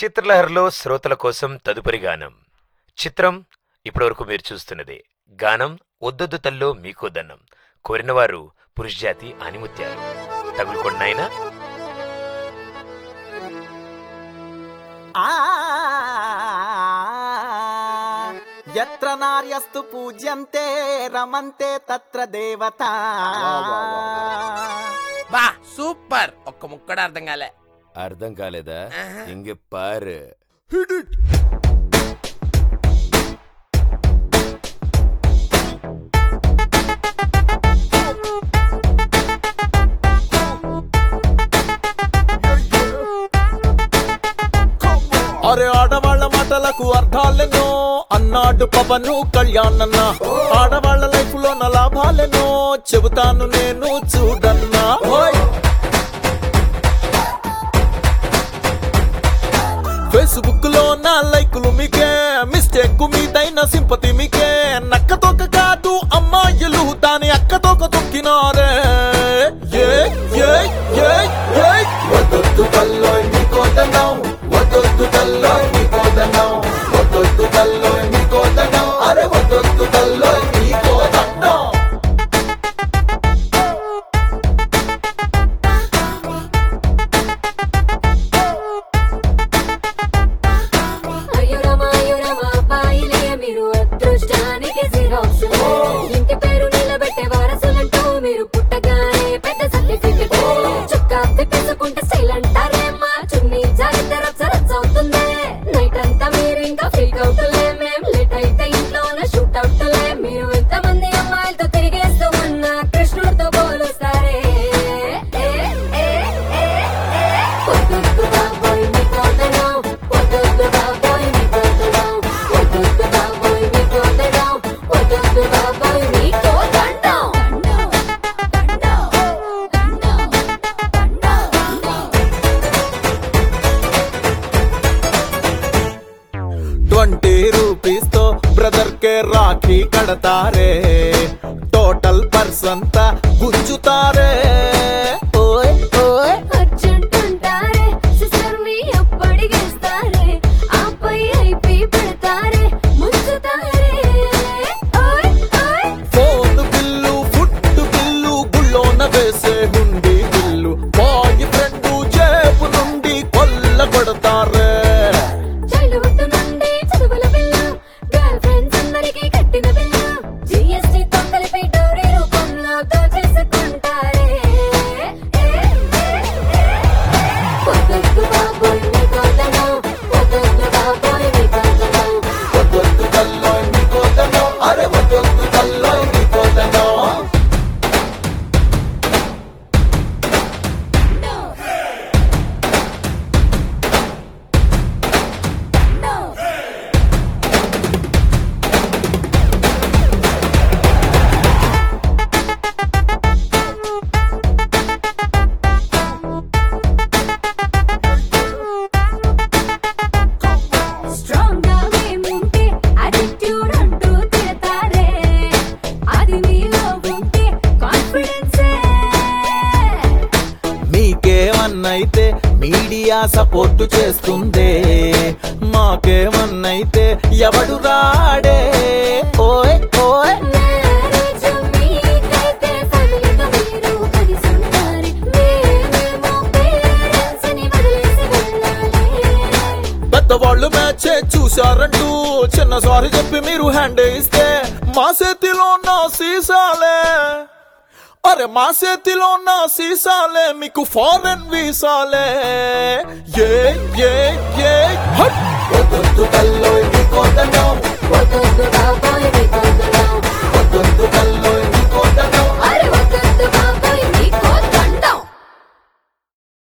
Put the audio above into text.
చిత్రలహరిలో శ్రోతల కోసం తదుపరి గానం చిత్రం ఇప్పటివరకు మీరు చూస్తున్నది గానం ఒద్దొద్దు తల్లో మీకో దన్నం కోరినవారు పురుషజాతి ఆనిముత్యాలు తగులుకొండాయినా ఆ యత్ర నార్యస్తు పూజ్యంతే రమంతే తత్ర దేవత బా సూపర్ ఒక్క ముక్కడ అర్థం కాలే అర్థం కాలేదా ఆహా. ఇంక పారు అరే ఆడవాళ్ళ మాటలకు అర్థాలెన్నో అన్నాడు పవను కళ్యాణన్న ఆడవాళ్ళ లైఫ్ లో నా లాభాలెన్నో చెబుతాను నేను చూడన్నా ఓయ్ ఫేస్బుక్ లో నా లైకులు మీకే మిస్టేక్ మీదైన సింపతి మీకే నక్క తొక్క కాదు అమ్మాయిలు దాని అక్క తొక్క తొక్కినారే ఏ ఏ ఏ ఏ వదొద్దు తల్లోయ్ నీకోదనం వదొద్దు తల్లోయ్ నీకోదనం వదొద్దు తల్లోయ్ నీకోదనం అరే వదొద్దు తల్లోయ్ నీకోదనం అయ్యురమా అయ్యురమా అబ్బాయిలే మీరు అదృష్టానికి జిరాక్స్ ఇంటి పేరు నిలబెట్టే వారసులంటూ మీరు పుట్టగానే పెద్ద సర్టిఫికెట్ చుక్క తిప్పేసుకుంటే స్టైల్ అంటారేమ్మా చున్నీ జాగ్రత్త రచ్చ రచ్చ అవుతుంది నైట్ అంతా మీరు ఇంకా ఫీక్ అవుతులే మేం లేట్ అయితే ఇంట్లోనే షూట్ అవుతులే మీరు ఎంతమంది అమ్మాయిలతో తిరిగేస్తూ ఉన్న కృష్ణుడితో పోలుస్తారే ఏ, ఏ, ఏ, ఏ. వద్దొద్దు బాబోయ్ నీకోదనం. వద్దొద్దు బాబోయ్ నీకోదనం. వద్దొద్దు బాబోయ్ నీకోదనం. వద్దొద్దు బాబోయ్ నీకోదండం. ట్వంటీ రూపీస్ తో బ్రదర్ కే రాఖీ కడతారే టోటల్ పర్సన్ తా గుంజుతారే ఓయ్ ఓయ్ అర్జెంట్ అంటారే, సిస్టర్ని అప్పడిగేస్తారే, ఆపై ఐపీ పెడతారే, ముంచుతారే. ఓయ్, ఓయ్. ఫోన్ బిల్లు ఫుడ్ బిల్లు గుళ్ళోన వేసే హుండీ బిల్లు బాయ్ ఫ్రెండ్ జేబు నుండి కొల్ల కొడతారే చైల్డ్హుడ్ నుండి చదువుల బిల్ల, గర్ల్ ఫ్రెండ్స్ అందరికీ కట్టిన బిల్ల, GST తో కలిపి డౌరీ రూపంలో దోచేసుకుంటారే. ఏ, ఏ, ఏ. వద్దొద్దు బాబోయ్ నీకోదనం, వద్దొద్దు బాబోయ్ నీకోదనం. వద్దొద్దు తల్లోయ్ నీకోదనం అరే వద్దొద్దు తల్లోయ్ నీకోదనం స్ట్రాంగ్ గా మేముంటే attitude అంటూ తిడతారే. అది మీలో ఉంటే కాన్ఫిడెన్సే మీకేమన్నైతే మీడియా సపోర్ట్ చేస్తుందే మాకేమన్నైతే ఎవడు రాడే ఓయ్ ఓయ్ మ్యారేజ్ మీకైతే ఫ్యామిలీతో మీరు కలిసి ఉంటారు. మేమేమో పేరెంట్స్ ని వదిలేసి వెళ్ళాలి. పెద్దవాళ్ళు మ్యాచ్ చూశారంటూ చిన్న సారీ చెప్పి మీరు హ్యాండ్ ఇస్తే మా చేతిలో నా సీసాలే అరే మా చేతిలో నా సీసాలే మీకు ఫారెన్ వీసాలే ఏ ఏ ఏ హట్ వదొద్దు తల్లి